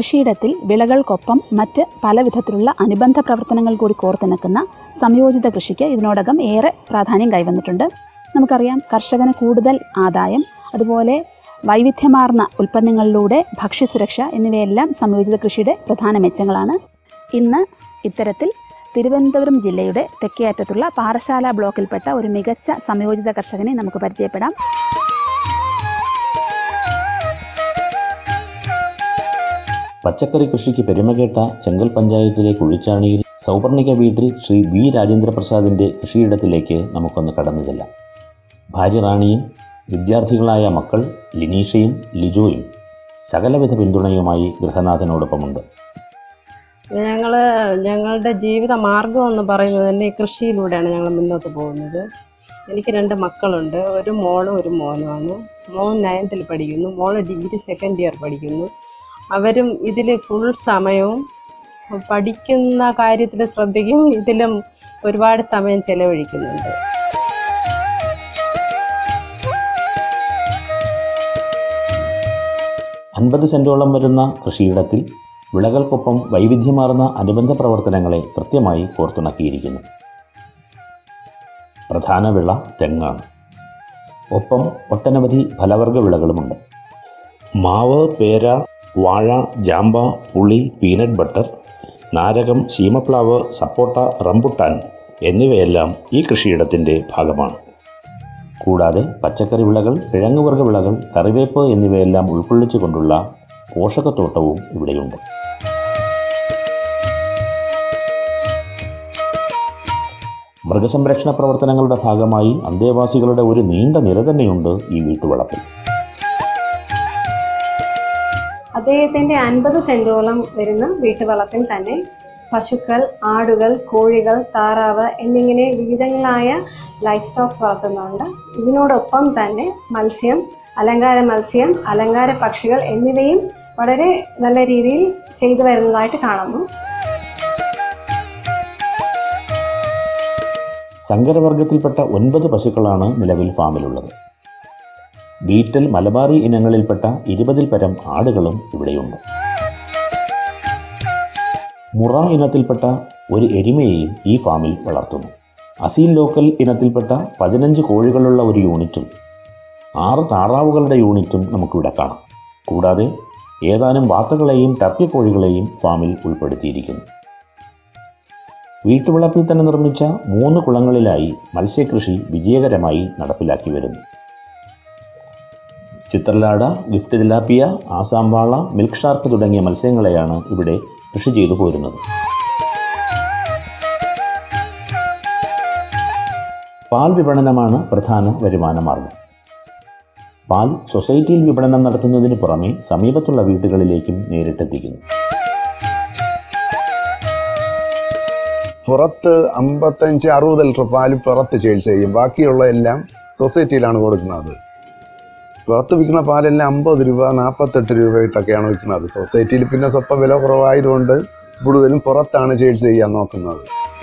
കൃഷിയിടത്തിൽ വിളകൾക്കൊപ്പം മറ്റ് പല വിധത്തിലുള്ള അനുബന്ധ പ്രവർത്തനങ്ങൾ കൂടി കോർത്തിണക്കുന്ന സംയോജിത കൃഷിക്ക് ഇതിനോടകം ഏറെ പ്രാധാന്യം കൈവന്നിട്ടുണ്ട് നമുക്കറിയാം കർഷകന് കൂടുതൽ ആദായം അതുപോലെ വൈവിധ്യമാർന്ന ഉൽപ്പന്നങ്ങളിലൂടെ ഭക്ഷ്യസുരക്ഷ എന്നിവയെല്ലാം സംയോജിത കൃഷിയുടെ പ്രധാന മെച്ചങ്ങളാണ് ഇന്ന് ഇത്തരത്തിൽ തിരുവനന്തപുരം ജില്ലയുടെ തെക്കേ അറ്റത്തുള്ള പാറശാല ബ്ലോക്കിൽപ്പെട്ട ഒരു മികച്ച സംയോജിത കർഷകനെ നമുക്ക് പരിചയപ്പെടാം പച്ചക്കറി കൃഷിക്ക് പെരുമകേട്ട ചെങ്കൽ പഞ്ചായത്തിലെ കുഴിച്ചാണിയിൽ സൗപർണിക വീട്ടിൽ ശ്രീ വി രാജേന്ദ്രപ്രസാദിൻ്റെ കൃഷിയിടത്തിലേക്ക് നമുക്കൊന്ന് കടന്നു ചെല്ലാം ഭാര്യ റാണിയും വിദ്യാർത്ഥികളായ മക്കൾ ലിനീഷയും ലിജോയും സകലവിധ പിന്തുണയുമായി ഗൃഹനാഥനോടൊപ്പമുണ്ട് ഞങ്ങൾ ഞങ്ങളുടെ ജീവിത മാർഗം എന്ന് പറയുന്നത് തന്നെ ഈ കൃഷിയിലൂടെയാണ് ഞങ്ങൾ മുന്നോട്ട് പോകുന്നത് എനിക്ക് രണ്ട് മക്കളുണ്ട് ഒരു മോളും ഒരു മോനുമാണ് മോൻ നയൻത്തിൽ പഠിക്കുന്നു മോള് ഡിഗ്രി സെക്കൻഡ് ഇയർ പഠിക്കുന്നു അവരും ഇതിൽ ഫുൾ സമയവും പഠിക്കുന്ന കാര്യത്തിൽ ശ്രദ്ധിക്കും ഇതിലും ഒരുപാട് സമയം ചെലവഴിക്കുന്നുണ്ട് അൻപത് സെൻറ്റോളം വരുന്ന കൃഷിയിടത്തിൽ വിളകൾക്കൊപ്പം വൈവിധ്യമാർന്ന അനുബന്ധ പ്രവർത്തനങ്ങളെ കൃത്യമായി കോർത്തിണക്കിയിരിക്കുന്നു പ്രധാന വിള തെങ്ങാണ് ഒപ്പം ഒട്ടനവധി ഫലവർഗ വിളകളുമുണ്ട് മാവ് പേര വാഴ ജാമ്പ പുളി പീനട്ട് ബട്ടർ നാരകം ശീമപ്ലാവ് സപ്പോട്ട റംബുട്ടാൻ എന്നിവയെല്ലാം ഈ കൃഷിയിടത്തിൻ്റെ ഭാഗമാണ് കൂടാതെ പച്ചക്കറി വിളകൾ കിഴങ്ങുവർഗ്ഗ വിളകൾ കറിവേപ്പ് എന്നിവയെല്ലാം ഉൾക്കൊള്ളിച്ചുകൊണ്ടുള്ള പോഷകത്തോട്ടവും ഇവിടെയുണ്ട് മൃഗസംരക്ഷണ പ്രവർത്തനങ്ങളുടെ ഭാഗമായി അന്തേവാസികളുടെ ഒരു നീണ്ട നിര തന്നെയുണ്ട് ഈ വീട്ടുവളപ്പിൽ അദ്ദേഹത്തിന്റെ അൻപത് സെന്റോളം വരുന്ന വീട്ടുവളപ്പിൽ തന്നെ പശുക്കൾ ആടുകൾ കോഴികൾ താറാവ് എന്നിങ്ങനെ വിവിധങ്ങളായ ലൈഫ് സ്റ്റോക്സ് വളർത്തുന്നുണ്ട് ഇതിനോടൊപ്പം തന്നെ മത്സ്യം അലങ്കാര മത്സ്യം അലങ്കാര പക്ഷികൾ എന്നിവയും വളരെ നല്ല രീതിയിൽ ചെയ്തു വരുന്നതായിട്ട് കാണുന്നു സങ്കരവർഗത്തിൽപ്പെട്ട ഒൻപത് പശുക്കളാണ് നിലവിൽ ഫാമിലുള്ളത് ബീറ്റൽ മലബാറി ഇനങ്ങളിൽപ്പെട്ട ഇരുപതിൽ പരം ആടുകളും ഇവിടെയുണ്ട് മുറ ഇനത്തിൽപ്പെട്ട ഒരു എരുമയെയും ഈ ഫാമിൽ വളർത്തുന്നു അസീൽ ലോക്കൽ ഇനത്തിൽപ്പെട്ട പതിനഞ്ച് കോഴികളുള്ള ഒരു യൂണിറ്റും ആറ് താറാവുകളുടെ യൂണിറ്റും നമുക്കിവിടെ കാണാം കൂടാതെ ഏതാനും വാത്തകളെയും ടർക്കിക്കോഴികളെയും ഫാമിൽ ഉൾപ്പെടുത്തിയിരിക്കുന്നു വീട്ടുവളപ്പിൽ തന്നെ നിർമ്മിച്ച മൂന്ന് കുളങ്ങളിലായി മത്സ്യകൃഷി വിജയകരമായി നടപ്പിലാക്കി വരുന്നു ചിത്രലാട ഗിഫ്റ്റ് തിലാപ്പിയ ആസാം വാള മിൽക്ക് ഷാർക്ക് തുടങ്ങിയ മത്സ്യങ്ങളെയാണ് ഇവിടെ കൃഷി ചെയ്തു പോരുന്നത് പാൽ വിപണനമാണ് പ്രധാന വരുമാന മാർഗം പാൽ സൊസൈറ്റിയിൽ വിപണനം നടത്തുന്നതിന് പുറമെ സമീപത്തുള്ള വീടുകളിലേക്കും നേരിട്ടെത്തിക്കുന്നു പുറത്ത് അമ്പത്തഞ്ച് അറുപത് ലിറ്റർ പാല് പുറത്ത് ചേൽസ് ചെയ്യും ബാക്കിയുള്ള എല്ലാം സൊസൈറ്റിയിലാണ് കൊടുക്കുന്നത് പുറത്ത് വിൽക്കുന്ന പാലെല്ലാം അമ്പത് രൂപ നാൽപ്പത്തെട്ട് രൂപയിട്ടൊക്കെയാണ് വിൽക്കുന്നത് സൊസൈറ്റിയിൽ പിന്നെ സ്വപ്പം വില കുറവായതുകൊണ്ട് കൂടുതലും പുറത്താണ് ചേൽസ് ചെയ്യാൻ നോക്കുന്നത്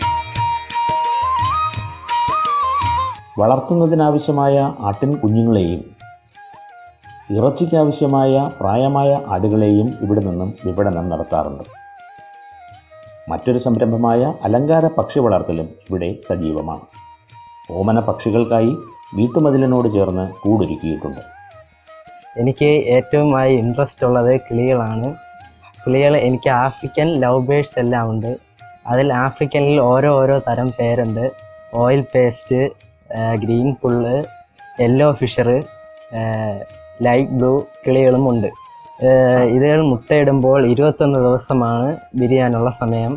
വളർത്തുന്നതിനാവശ്യമായ ആട്ടിൻ കുഞ്ഞുങ്ങളെയും ഇറച്ചിക്കാവശ്യമായ പ്രായമായ ആടുകളെയും ഇവിടെ നിന്നും വിപണനം നടത്താറുണ്ട് മറ്റൊരു സംരംഭമായ അലങ്കാര പക്ഷി വളർത്തലും ഇവിടെ സജീവമാണ് ഓമന പക്ഷികൾക്കായി വീട്ടുമതിലിനോട് ചേർന്ന് കൂടൊരുക്കിയിട്ടുണ്ട് എനിക്ക് ഏറ്റവുമായി ഇൻട്രസ്റ്റ് ഉള്ളത് കിളികളാണ് കിളികൾ എനിക്ക് ആഫ്രിക്കൻ ലവ് ബേഡ്സ് എല്ലാം ഉണ്ട് അതിൽ ആഫ്രിക്കനിൽ ഓരോ ഓരോ തരം പേരുണ്ട് ഓയിൽ പേസ്റ്റ് ഗ്രീൻ പുള്ള് യെല്ലോ ഫിഷർ ലൈറ്റ് ബ്ലൂ കിളികളും ഉണ്ട് ഏഹ് ഇതുകൾ മുട്ടയിടുമ്പോൾ ഇരുപത്തൊന്ന് ദിവസമാണ് വിരിയാനുള്ള സമയം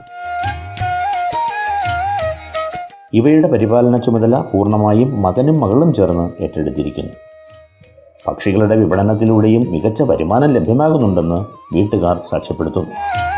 ഇവയുടെ പരിപാലന ചുമതല പൂർണ്ണമായും മകനും മകളും ചേർന്ന് ഏറ്റെടുത്തിരിക്കുന്നു പക്ഷികളുടെ വിപണനത്തിലൂടെയും മികച്ച വരുമാനം ലഭ്യമാകുന്നുണ്ടെന്ന് വീട്ടുകാർ സാക്ഷ്യപ്പെടുത്തുന്നു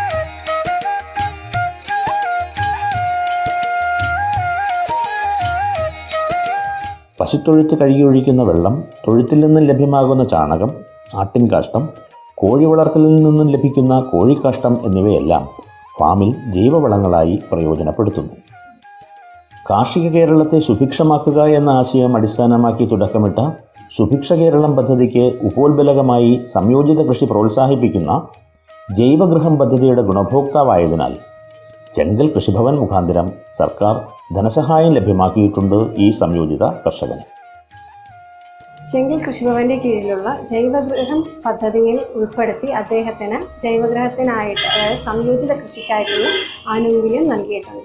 പശുത്തൊഴുത്ത് കഴുകിയൊഴിക്കുന്ന വെള്ളം തൊഴുത്തിൽ നിന്നും ലഭ്യമാകുന്ന ചാണകം ആട്ടിൻകാഷ്ടം കോഴി വളർത്തലിൽ നിന്നും ലഭിക്കുന്ന കോഴിക്കാഷ്ടം എന്നിവയെല്ലാം ഫാമിൽ ജൈവവളങ്ങളായി പ്രയോജനപ്പെടുത്തുന്നു കാർഷിക കേരളത്തെ സുഭിക്ഷമാക്കുക എന്ന ആശയം അടിസ്ഥാനമാക്കി തുടക്കമിട്ട സുഭിക്ഷ കേരളം പദ്ധതിക്ക് ഉപോത്ബലകമായി സംയോജിത കൃഷി പ്രോത്സാഹിപ്പിക്കുന്ന ജൈവഗൃഹം പദ്ധതിയുടെ ഗുണഭോക്താവായതിനാൽ ചെങ്കൽ കൃഷിഭവൻ മുഖാന്തരം സർക്കാർ ധനസഹായം ലഭ്യമാക്കിയിട്ടുണ്ട് ഈ സംയോജിത കർഷകന് ചെങ്കൽ കൃഷിഭവന്റെ കീഴിലുള്ള ജൈവഗൃഹം പദ്ധതിയിൽ ഉൾപ്പെടുത്തി അദ്ദേഹത്തിന് ജൈവഗൃഹത്തിനായിട്ട് അതായത് സംയോജിത കൃഷിക്കായിട്ടുള്ള ആനുകൂല്യം നൽകിയിട്ടുണ്ട്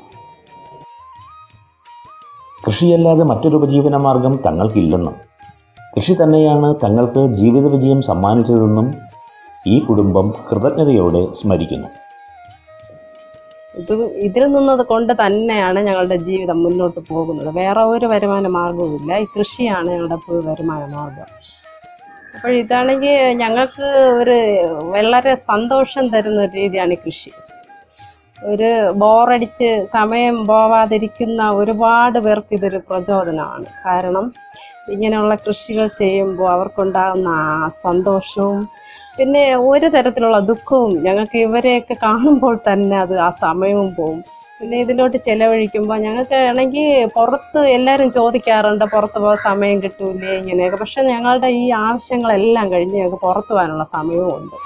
കൃഷിയല്ലാതെ മറ്റൊരു ഉപജീവന മാർഗം തങ്ങൾക്കില്ലെന്നും കൃഷി തന്നെയാണ് തങ്ങൾക്ക് ജീവിത വിജയം സമ്മാനിച്ചതെന്നും ഈ കുടുംബം കൃതജ്ഞതയോടെ സ്മരിക്കുന്നു ഇത് ഇതിൽ നിന്നത് കൊണ്ട് തന്നെയാണ് ഞങ്ങളുടെ ജീവിതം മുന്നോട്ട് പോകുന്നത് വേറെ ഒരു വരുമാന മാർഗവുമില്ല ഈ കൃഷിയാണ് ഞങ്ങളുടെ full വരുമാന മാർഗം അപ്പോൾ ഇതാണെങ്കിൽ ഞങ്ങൾക്ക് ഒരു വളരെ സന്തോഷം തരുന്ന ഒരു രീതിയാണ് ഈ കൃഷി ഒരു ബോറടിച്ച് സമയം പോവാതിരിക്കുന്ന ഒരുപാട് പേർക്ക് ഇതൊരു പ്രചോദനമാണ് കാരണം ഇങ്ങനെയുള്ള കൃഷികൾ ചെയ്യുമ്പോൾ അവർക്കുണ്ടാകുന്ന ആ സന്തോഷവും പിന്നെ ഒരു തരത്തിലുള്ള ദുഃഖവും ഞങ്ങൾക്ക് ഇവരെയൊക്കെ കാണുമ്പോൾ തന്നെ അത് ആ സമയവും പോവും പിന്നെ ഇതിലോട്ട് ചെലവഴിക്കുമ്പോൾ ഞങ്ങൾക്ക് ആണെങ്കിൽ പുറത്ത് എല്ലാവരും ചോദിക്കാറുണ്ട് പുറത്ത് പോകാൻ സമയം കിട്ടൂലേ ഇങ്ങനെയൊക്കെ പക്ഷെ ഞങ്ങളുടെ ഈ ആവശ്യങ്ങളെല്ലാം കഴിഞ്ഞ് ഞങ്ങൾക്ക് പുറത്ത് പോകാനുള്ള സമയവും ഉണ്ട്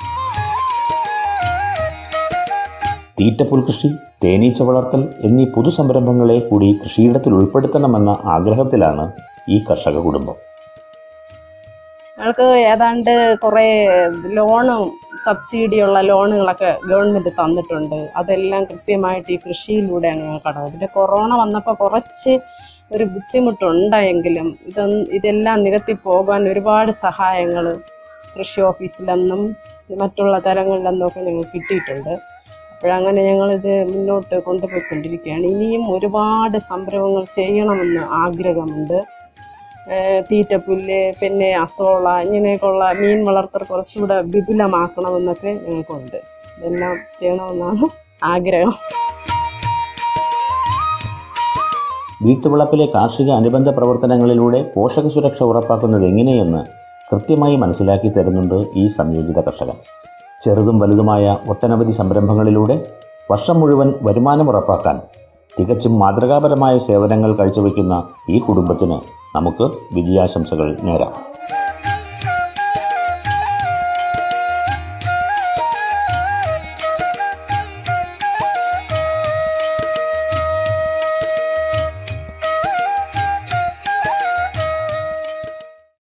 തീറ്റപ്പുൽ കൃഷി തേനീച്ച വളർത്തൽ എന്നീ പുതുസംരംഭങ്ങളെ കൂടി കൃഷിയിടത്തിൽ ഉൾപ്പെടുത്തണമെന്ന ആഗ്രഹത്തിലാണ് ഈ കർഷക കുടുംബം ഞങ്ങൾക്ക് ഏതാണ്ട് കുറേ ലോണും സബ്സിഡിയുള്ള ലോണുകളൊക്കെ ഗവൺമെൻറ് തന്നിട്ടുണ്ട് അതെല്ലാം കൃത്യമായിട്ട് ഈ കൃഷിയിലൂടെയാണ് ഞങ്ങൾക്ക് അടവ് പിന്നെ കൊറോണ വന്നപ്പോൾ കുറച്ച് ഒരു ബുദ്ധിമുട്ടുണ്ടായെങ്കിലും ഇതൊന്നും ഇതെല്ലാം നികത്തി പോകാൻ ഒരുപാട് സഹായങ്ങൾ കൃഷി ഓഫീസിലെന്നും മറ്റുള്ള തലങ്ങളിലെന്നും ഒക്കെ ഞങ്ങൾക്ക് കിട്ടിയിട്ടുണ്ട് അപ്പോഴങ്ങനെ ഞങ്ങളിത് മുന്നോട്ട് കൊണ്ടുപോയിക്കൊണ്ടിരിക്കുകയാണ് ഇനിയും ഒരുപാട് സംരംഭങ്ങൾ ചെയ്യണമെന്ന് ആഗ്രഹമുണ്ട് ഏഹ് തീറ്റപ്പുല്ല് പിന്നെ അസോള ഇങ്ങനെയൊക്കെയുള്ള മീൻ വളർത്തൽ കുറച്ചുകൂടെ വിപുലമാക്കണമെന്നൊക്കെ ഞങ്ങൾക്കുണ്ട് ഇതെല്ലാം ചെയ്യണമെന്നാണ് ആഗ്രഹം വീട്ടുവളപ്പിലെ കാർഷിക അനുബന്ധ പ്രവർത്തനങ്ങളിലൂടെ പോഷക സുരക്ഷ ഉറപ്പാക്കുന്നത് എങ്ങനെയെന്ന് കൃത്യമായി മനസ്സിലാക്കി തരുന്നുണ്ട് ഈ സംയോജിത കർഷകൻ ചെറുതും വലുതുമായ ഒട്ടനവധി സംരംഭങ്ങളിലൂടെ വർഷം മുഴുവൻ വരുമാനം ഉറപ്പാക്കാൻ തികച്ചും മാതൃകാപരമായ സേവനങ്ങൾ കാഴ്ചവെക്കുന്ന ഈ കുടുംബത്തിന് നമുക്ക് വിജയാശംസകൾ നേരാം